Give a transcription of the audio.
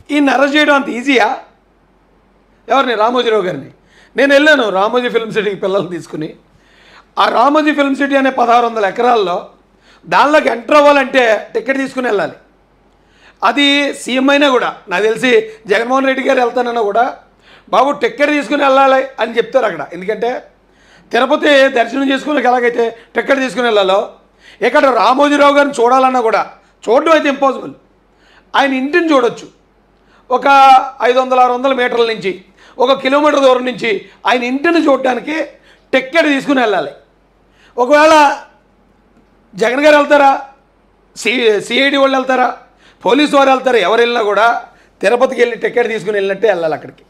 ఈయన అరెస్ట్ చేయడం అంత ఈజీయా ఎవరిని రామోజీరావు గారిని నేను వెళ్ళాను రామోజీ ఫిల్మ్ సిటీకి పిల్లల్ని తీసుకుని ఆ రామోజీ ఫిల్మ్ సిటీ అనే పదహారు వందల ఎకరాల్లో దానిలోకి ఎంటర్ అవ్వాలంటే టికెట్ తీసుకుని వెళ్ళాలి అది సీఎం అయినా కూడా నాకు తెలిసి జగన్మోహన్ రెడ్డి గారు వెళ్తానన్నా కూడా బాబు టికెట్ తీసుకుని వెళ్ళాలి అని చెప్తారు అక్కడ ఎందుకంటే తిరుపతి దర్శనం చేసుకుని ఎలాగైతే టికెట్ తీసుకుని వెళ్ళాలో ఇక్కడ రామోజీరావు గారిని చూడాలన్నా కూడా చూడడం అయితే ఇంపాసిబుల్ ఆయన ఇంటిని చూడొచ్చు ఒక ఐదు వందల ఆరు వందల మీటర్ల నుంచి ఒక కిలోమీటర్ దూరం నుంచి ఆయన ఇంటిని చూడడానికి టికెట్ తీసుకుని వెళ్ళాలి ఒకవేళ జగన్ గారు వెళ్తారా సి సిఐడి వాళ్ళు వెళ్తారా పోలీసు వారు వెళ్తారా ఎవరు వెళ్ళినా కూడా తిరుపతికి వెళ్ళి టికెట్ తీసుకుని వెళ్ళినట్టే వెళ్ళాలి అక్కడికి